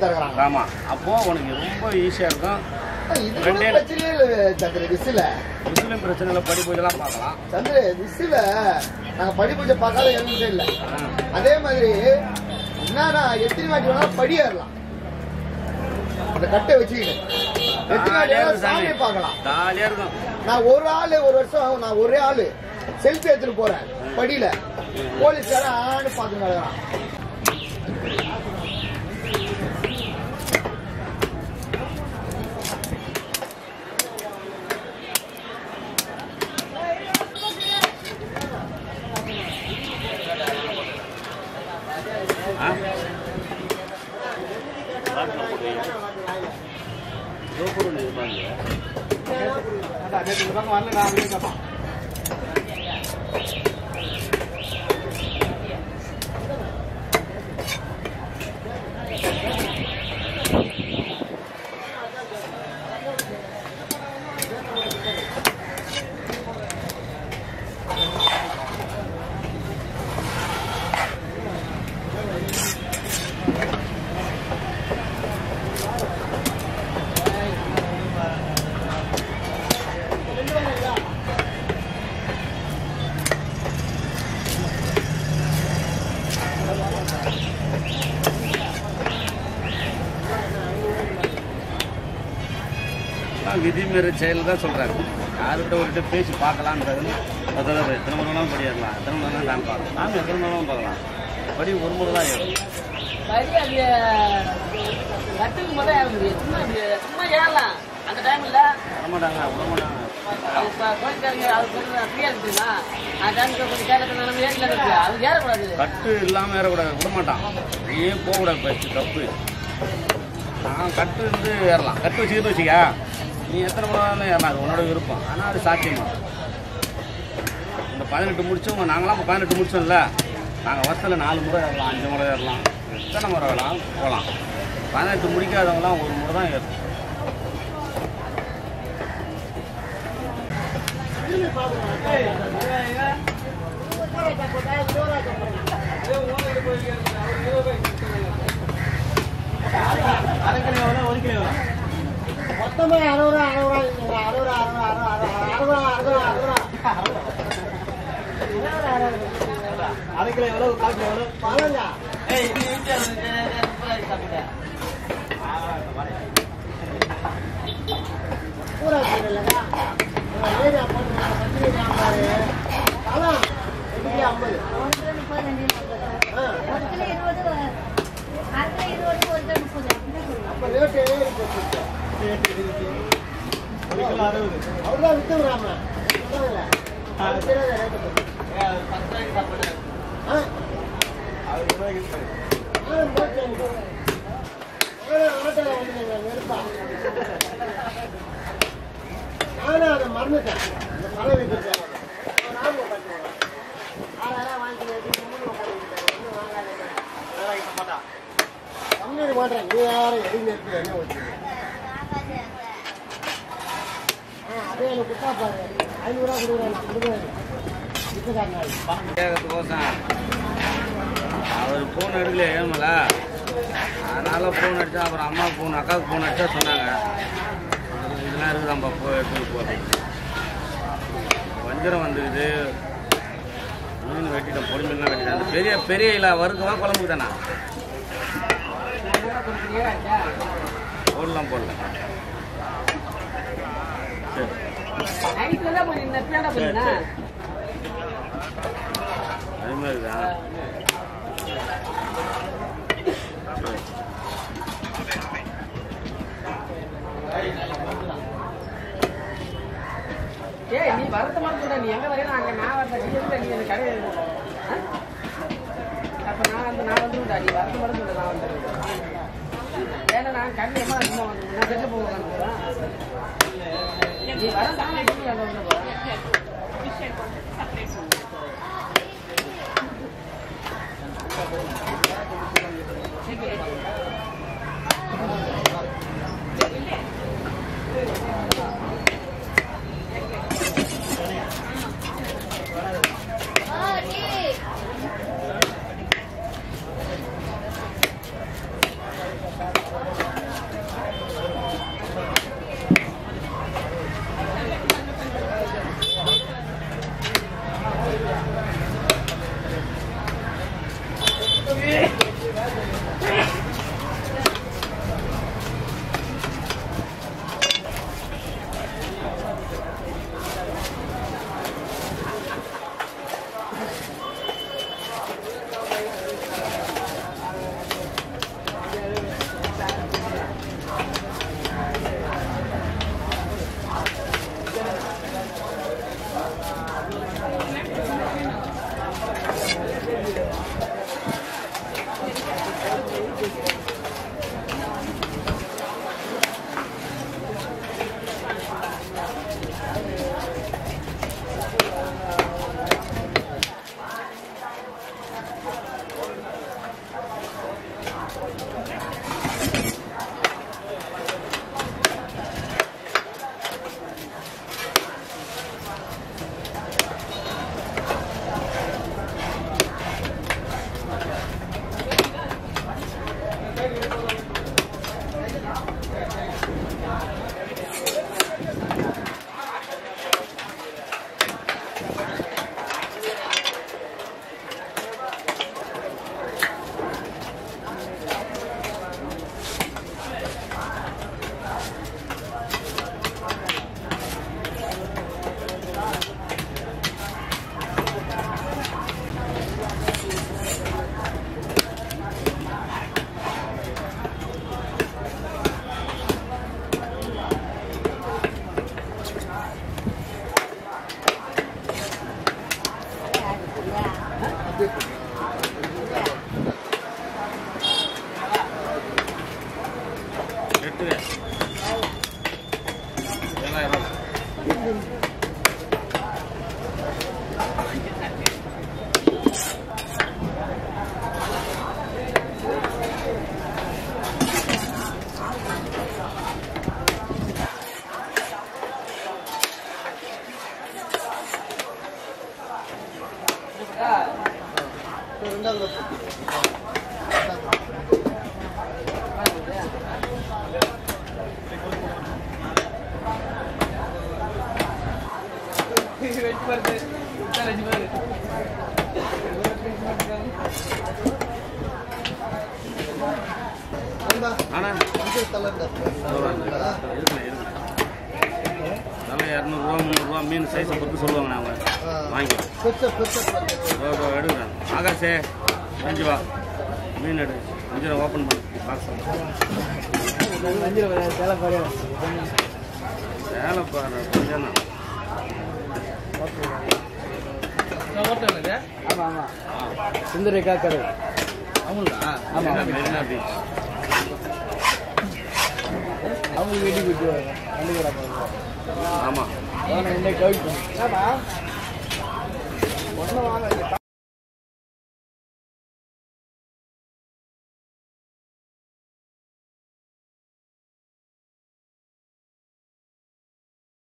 தருகிறாங்க ஆமா அப்போ உனக்கு ரொம்ப ஈஸியா இருக்கும் இது கூட ரெண்டே- பிரச்சனையே இல்லை சந்திர விசில முஸ்லீம் பிரச்சனை இல்லை படிப்பு இதெல்லாம் பார்க்கலாம் சந்திர விசில நாங்க படி பூஜை பார்க்காத எதுவும் இல்லை ஆ. அதே மாதிரி என்னன்னா எத்தனை வாட்டி வேணாலும் படி ஏறலாம் அந்த கட்டை வச்சுக்கிட்டு எத்தனை வாட்டி ஜாலியா வேணாலும் இருக்கும் சாமி. சாமியை பார்க்கலாம் ஜாலியா இருக்கும் நான் ஒரு ஆளு ஒரு வருஷம் நான் ஒரே ஆளு செல்ஃபி எடுத்துட்டு போறேன் படியில போலீஸ்காரன் ஆண்டு பார்த்து நடக்கிறான் ஆ? கோபுரம் இருப்பாங்க இந்த பக்கம் வரல நான் கேட்பான் எல்லாம் விதிமீற செயல் தான் சொல்றாங்க யார்கிட்ட ஒருகிட்ட பேசி பார்க்கலான்றதுன்னு அதாவது எத்தனை மணி நேரம் படிடலாம் எத்தனை மணி நேரம் நான் பார்க்கலாம் நாம எத்தனை மணி நேரம் பார்க்கலாம் படி ஒரு முறை தான் ஏறும் படி அது கட்டுக்கு முதல் ஏற முடியும் சும்மா இப்படி சும்மா ஏறலாம் அந்த டைம்ல வரமாட்டாங்க விடமாட்டாங்க அது இப்போ கோயிலுக்காரங்க அது கொஞ்சம் ஃப்ரீயா இருக்குங்களா அந்த டைமுக்கு கொஞ்சம் கேட்கறது நம்ம ஏறல இருக்கு அது ஏறக்கூடாது கட்டு இல்லாமல் ஏறக்கூடாது விட மாட்டான் நீயே போகக்கூடாது ஃபஸ்ட்டு தப்பு நான் கட்டு இருந்து ஏறலாம் கட்டு வச்சுக்கிட்டு வச்சுக்க நீ எத்தனை மணி நேரம் ஏறலாம் அது உன்னோட விருப்பம் ஆனால் அது சாத்தியமா இந்த பதினெட்டு முடிச்சவங்க நாங்களாம் இப்போ பதினெட்டு முடிச்சோம்ல நாங்கள் வருஷத்தில் நாலு முறை ஏறலாம் அஞ்சு முறை ஏறலாம் எத்தனை முறை வேணாலும் போகலாம் பதினெட்டு முடிக்காதவங்களாம் ஒரு முறை தான் ஏறும் மொத்தமே அறுபது ரூபா அறுபது ரூபா அறுபது ரூபா அறுபது ரூபா அறுபது ரூபா அறுபது ரூபா அறுபது ரூபா அரை கிலோ எவ்வளவு கால் கிலோ எவ்வளவு பதினஞ்சா ஏய் இது வீட்டுல இருந்து சாப்பிட்டேன் பூரா இல்லைங்க ஏரியா போட்டு பத்திரிக்கை சாம்பார் பழம் எப்படி ஐம்பது ஆ அப்போ ரேட்டு ஏறி போச்சு அவ்வளோதான் வித்துக்கிறாம அது தெரியாத ரேட்டு போச்சு பத்து ரூபாய்க்கு சாப்பிட்டேன் ஆ ஆ, போட்டு எனக்கு. ஆனா, ஆட்டோல வந்துடுங்க, வெறுப்பா. நானும் அதை மறந்துட்டேன் இந்த பழம் வித்துட்டேன் நாம கட்டுவோம் ஆறாயிரம் வாங்கிட்டு மூணு உட்காந்துக்கிட்டேன் ஒன்றும் வாங்காதீங்க அதெல்லாம் இப்ப மாட்டான் கம்மியாக மாட்டேன் நீ யாரும் எடி நிறுத்தி என்ன வச்சு ஆ அதே எனக்கு குட்டா பாரு ஐநூறுரூவா கொடுக்குறேன் கொடுக்குறேன் வித்துக்காரனாள் கேட்கறதுக்கோசம் அவர் ஃபோன் எடுக்கல ஏமல அதனால ஃபோன் அடித்தா அப்புறம் அம்மா ஃபோன் அக்காவுக்கு ஃபோன் அடிச்சா சொன்னாங்க இதெல்லாம் இருக்குதாம்பா போ எடுத்துட்டு போகிறேன் வஞ்சரம் வந்துக்குது மீன் வெட்டிட்டேன் பொடி மீன்லாம் வெட்டிட்டேன் அந்த பெரிய பெரிய இலை வறுக்கவா குழம்புக்கு தானே போடலாம் போடல சரி நைட்ல தான் போய் இந்த பேட போயிருந்தா அது மாதிரி தான் ஏய் நீ வரத மாதிரி நீ எங்க வரையும் அங்க நான் வரல நீ எங்க நீ எனக்கு கடை அப்ப நான் வந்து நான் வந்துருந்தா நீ வரத மாதிரி நான் வந்துருந்தேன் ஏன்னா நான் கண்டிப்பா சும்மா வந்து நான் வெளில போவேன் நீ வர தானே எப்படி அங்க வந்து போறேன் Oh, எடுத்துக்க ஏழாயிரம் ரூபா ரெண்டாவது வெச்சு பாருது வெச்சு பாரு ஆனா அஞ்சு தலைவர் இருக்குண்ணே இருக்குண்ணே நல்லா இரநூறுவா முந்நூறுரூவா மீன் சைஸை பொறுத்து சொல்லுவாங்க அவங்க வாங்கிக்கலாம் பெருசா பெருசா இதோ இதோ எடுக்கிறேன் ஆகாஷே செஞ்சு வா மீன் எடு கொஞ்சம் ஓப்பன் பண்ணு பாக்ஸ் அஞ்சு ரூபாய் சேலை பாரு வேலை பாரு கொஞ்சம் தான் ஆமா ஆமா சுந்தரி காக்கரு அவங்களா ஆமா. மெரினா பீச் அவங்க வீட்டுக்கு விட்டு கண்டுக்கிறாங்க ஆமாம் என்ன கவிட்டு ஆமா ஒன்றும் வாங்க